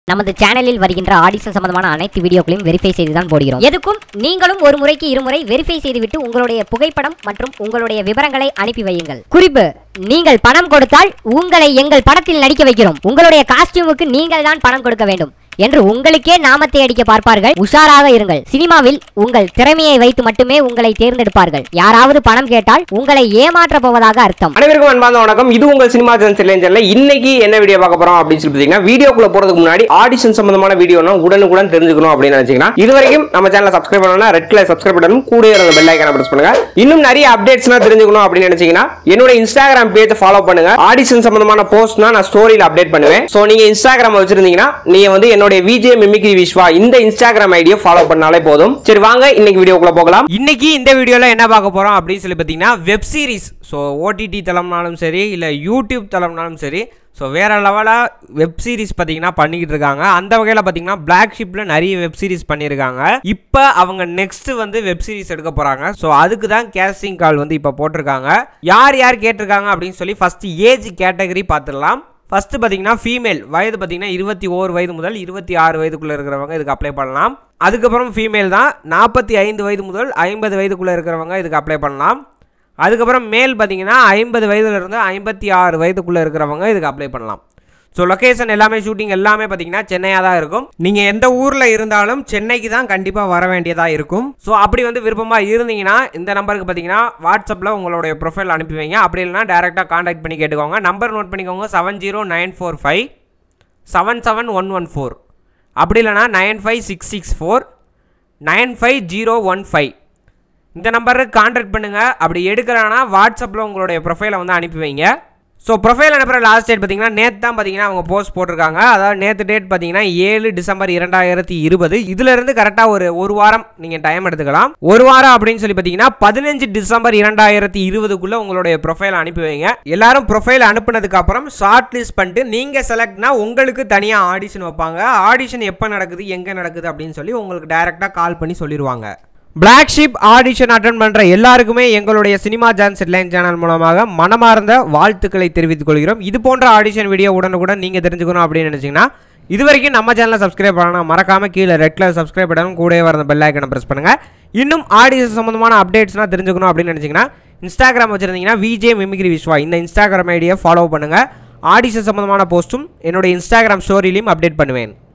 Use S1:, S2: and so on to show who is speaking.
S1: நமது சேனலில் வருகின்ற ஆடிஷன் சம்பந்தமான அனைத்து வீடியோக்களையும் வெரிஃபை செய்து தான் போடுகிறோம் எதுக்கும் நீங்களும் ஒரு முறைக்கு இருமுறை வெரிஃபை செய்துவிட்டு உங்களுடைய புகைப்படம் மற்றும் உங்களுடைய விவரங்களை அனுப்பி வையுங்கள் குறிப்பு நீங்கள் பணம் கொடுத்தால் உங்களை எங்கள் படத்தில் நடிக்க வைக்கிறோம் உங்களுடைய காஸ்டியூமுக்கு நீங்கள் தான் பணம் கொடுக்க வேண்டும் என்று உங்களுக்கே நாமத்தை அடிக்க பார்ப்பார்கள் உஷாராக இருங்கள் சினிமாவில் உங்கள் திறமையை வைத்து மட்டுமே உங்களை தேர்ந்தெடுப்பார்கள் யாராவது பணம் கேட்டால் உங்களை ஏமாற்ற போவதாக அர்த்தம்
S2: அனைவருக்கும் அன்பார்ந்த வணக்கம் இது உங்கள் சினிமா ஜென்ஸ் இளைஞர்ல இன்னைக்கு என்ன வீடியோ பார்க்க போறோம் அப்படின்னு சொல்லி பார்த்தீங்கன்னா வீடியோக்குள்ள போறதுக்கு முன்னாடி ஆடிஷன் சம்பந்தமான வீடியோனா உடனுக்குடன் தெரிஞ்சுக்கணும் அப்படின்னு நினைச்சீங்கன்னா இது வரைக்கும் நம்ம சேனலை சப்ஸ்கிரைப் பண்ணலாம் ரெட் கலர் சப்ஸ்கிரைப் பண்ணணும் கூட இருந்த பெல் ஐக்கான பிரஸ் பண்ணுங்க இன்னும் நிறைய அப்டேட்ஸ்னா தெரிஞ்சுக்கணும் அப்படின்னு நினைச்சீங்கன்னா என்னோட இன்ஸ்டாகிராம் பேஜ் ஃபாலோ பண்ணுங்க ஆடிஷன் சம்பந்தமான போஸ்ட்னா நான் ஸ்டோரியில அப்டேட் பண்ணுவேன் சோ நீங்க இன்ஸ்டாகிராம் வச்சிருந்தீங்கன்னா நீங்க வந்து என்னோட விஜே மிமிக்ரி விஸ்வா இந்த இன்ஸ்டாகிராம் ஐடியை ஃபாலோ பண்ணாலே போதும் சரி வாங்க இன்னைக்கு வீடியோக்குள்ள போகலாம்
S3: இன்னைக்கு இந்த வீடியோவில் என்ன பார்க்க போகிறோம் அப்படின்னு சொல்லி பார்த்தீங்கன்னா வெப் சீரிஸ் ஸோ ஓடிடி தளம்னாலும் சரி இல்லை யூடியூப் தளம்னாலும் சரி ஸோ வேறு லெவலாக வெப் சீரிஸ் பார்த்தீங்கன்னா பண்ணிக்கிட்டு இருக்காங்க அந்த வகையில் பார்த்தீங்கன்னா பிளாக் ஷிப்பில் நிறைய வெப் சீரிஸ் பண்ணியிருக்காங்க இப்போ அவங்க நெக்ஸ்ட் வந்து வெப் சீரிஸ் எடுக்க போகிறாங்க ஸோ அதுக்கு தான் கேஸ்டிங் கால் வந்து இப்போ போட்டிருக்காங்க யார் யார் கேட்டிருக்காங்க அப்படின்னு சொல்லி ஃபஸ்ட்டு ஏஜ் கேட்டகரி பார்த்துடலாம் ஃபஸ்ட்டு பார்த்தீங்கன்னா ஃபீமேல் வயது பார்த்தீங்கன்னா இருபத்தி ஓரு வயது முதல் இருபத்தி ஆறு வயதுக்குள்ளே இருக்கிறவங்க இதுக்கு அப்ளை பண்ணலாம் அதுக்கப்புறம் ஃபீமேல் தான் நாற்பத்தி ஐந்து வயது முதல் ஐம்பது வயதுக்குள்ளே இருக்கிறவங்க இதுக்கு அப்ளை பண்ணலாம் அதுக்கப்புறம் மேல் பார்த்தீங்கன்னா ஐம்பது வயதுலேருந்து ஐம்பத்தி ஆறு வயதுக்குள்ளே இருக்கிறவங்க இதுக்கு அப்ளை பண்ணலாம் ஸோ லொக்கேஷன் எல்லாமே ஷூட்டிங் எல்லாமே பார்த்தீங்கன்னா சென்னையாக தான் இருக்கும் நீங்கள் எந்த ஊரில் இருந்தாலும் சென்னைக்கு தான் கண்டிப்பாக வர வேண்டியதாக இருக்கும் ஸோ அப்படி வந்து விருப்பமாக இருந்தீங்கன்னா இந்த நம்பருக்கு பார்த்தீங்கன்னா வாட்ஸ்அப்பில் உங்களுடைய ப்ரொஃபைல் அனுப்பி வைங்க அப்படி இல்லைனா டேரெக்டாக காண்டாக்ட் பண்ணி கேட்டுக்கோங்க நம்பர் நோட் பண்ணிக்கோங்க seven zero nine four five seven seven one one four அப்படி இல்லைனா nine five six six four nine five zero one five இந்த நம்பருக்கு காண்டாக்ட் பண்ணுங்கள் அப்படி எடுக்கலைன்னா வாட்ஸ்அப்பில் உங்களுடைய ப்ரொஃபைலை வந்து அனுப்பி வைங்க ஸோ ப்ரொஃபைல் அனுப்புகிற லாஸ்ட் டேட் பார்த்தீங்கன்னா நேற்று தான் பார்த்தீங்கன்னா அவங்க போஸ்ட் போட்டிருக்காங்க அதாவது நேற்று டேட் பார்த்தீங்கன்னா ஏழு டிசம்பர் இரண்டாயிரத்தி இருபது இதிலிருந்து கரெக்டாக ஒரு ஒரு வாரம் நீங்கள் டைம் எடுத்துக்கலாம் ஒரு வாரம் அப்படின்னு சொல்லி பார்த்தீங்கன்னா பதினஞ்சு டிசம்பர் இரண்டாயிரத்தி இருபதுக்குள்ளே உங்களுடைய ப்ரொஃபைல் அனுப்பி வைங்க எல்லாரும் ப்ரொஃபைல் அனுப்புனதுக்கு அப்புறம் ஷார்ட் லிஸ்ட் பண்ணிட்டு நீங்கள் செலக்ட்னா உங்களுக்கு தனியாக ஆடிஷன் வைப்பாங்க ஆடிஷன் எப்போ நடக்குது எங்கே நடக்குது அப்படின்னு சொல்லி உங்களுக்கு டைரெக்டாக கால் பண்ணி சொல்லிடுவாங்க பிளாக் ஷிப் ஆடிஷன் அட்டன் பண்ணுற எல்லாருக்குமே எங்களுடைய சினிமா ஜான்ஸ் ஹெட்லைன் சேனல் மூலமாக மனமார்ந்த வாழ்த்துக்களை தெரிவித்துக் கொள்கிறோம் இது போன்ற ஆடிஷன் வீடியோ உடனுக்குடன் நீங்கள் தெரிஞ்சுக்கணும் அப்படின்னு நினச்சிங்கன்னா இது வரைக்கும் நம்ம சேனலை சப்ஸ்கிரைப் பண்ணலாம் மறக்காமல் கீழே ரெட் கலர் சப்ஸ்கிரைப் பண்ணணும் கூடவே வர பெல் ஐக்கனை ப்ரெஸ் பண்ணுங்கள் இன்னும் ஆடிஷன் சம்மந்தமான அப்டேட்ஸ்லாம் தெரிஞ்சுக்கணும் அப்படின்னு நினச்சிங்கன்னா இன்ஸ்டாகிராம் வச்சுருந்தீங்கன்னா விஜே மிமிக்ரி விஸ்வா இந்த இன்ஸ்டாகிராம் ஐடியை ஃபாலோ பண்ணுங்கள் ஆடிஷன் சம்மந்தமான போஸ்ட்டும் என்னோட இன்ஸ்டாகிராம் ஸ்டோரிலையும் அப்டேட் பண்ணுவேன்